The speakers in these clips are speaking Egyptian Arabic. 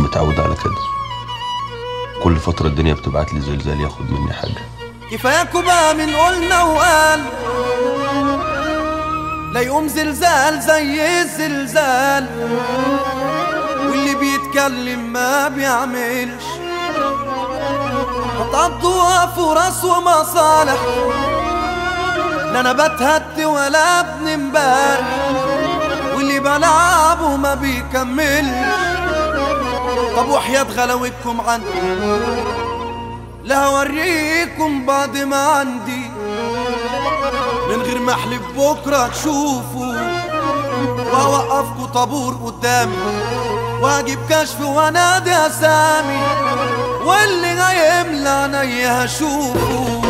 متعود على كده كل فترة الدنيا بتبعت لي زلزال ياخد مني حاجة كفاياكوا بقى من قلنا وقال لا يقوم زلزال زي الزلزال واللي بيتكلم ما بيعملش هتقضوها فرص ومصالح لا انا بتهت ولا ابن امبارح واللي بلعبه ما بيكملش طب وحياة غلاوتكم عندي لا هوريكم بعد ما عندي من غير ما احلف بكره تشوفوا واوقفكوا طابور قدامي واجيب كشف وانادي اسامي واللي هيملى عينيا هشوفه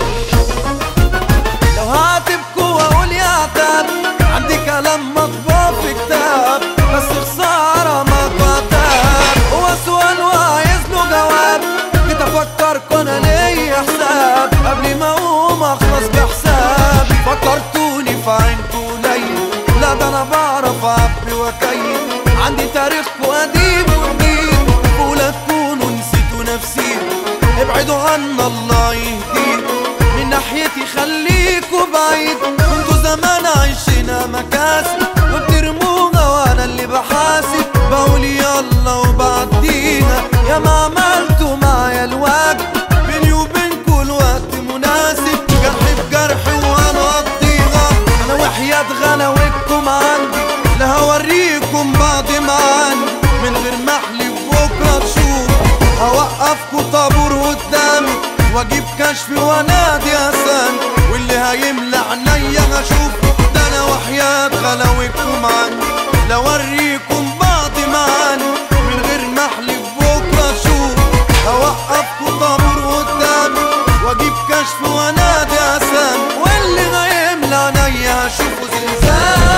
لو هعاتبكوا واقول يا عتاب عندي كلام مطبوع في كتاب بس خساره ما كتاب هو سؤال وعايز له جواب جيت افكركوا انا ليا حساب قبل ما اقوم اخلص بحسابي فكرتوني في عينكوا قليل لا ده انا بعرف اعبي واكيل عندي تاريخكوا قديم وجديد ولا تكونوا نسيتوا نفسي ابعدوا عنا الله يهديك من ناحيتي خليكوا بعيد كنتوا زمان عايشينها مكاسب وبترموها وانا اللي بحاسب بقول يلا وبعديها يا ما عملتوا معايا الواجب بيني وبينكوا الوقت مناسب جرح بجرح وانا اقضيها انا وحياة غلاوتكم عندي لا هوريكم بعد ما عندي من غير ما احلف بكره تشوف هوقفكوا طابور قدامي واجيب كشف وانادي اسامي واللي هيملى عينيا هشوف ده انا وحياة غلاوتكم عندي لا اوريكم بعد ما عندي من غير ما احلف بكره اشوف هوقفكوا طابور قدامي واجيب كشف وانادي اسامي واللي هيملى عينيا هشوفه زلزال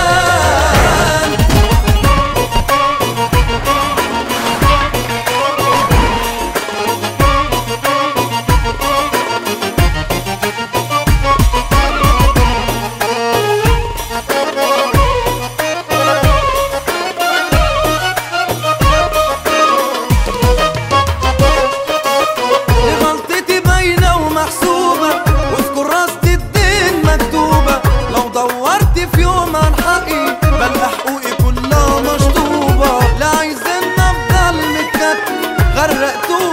دي غلطتي باينة ومحسوبة وفي كراسة الدين مكتوبة لو دورت في يوم عن حقي بلقى حقوقي كلها مشطوبة لا عايزين افضل متكتل غرقتوني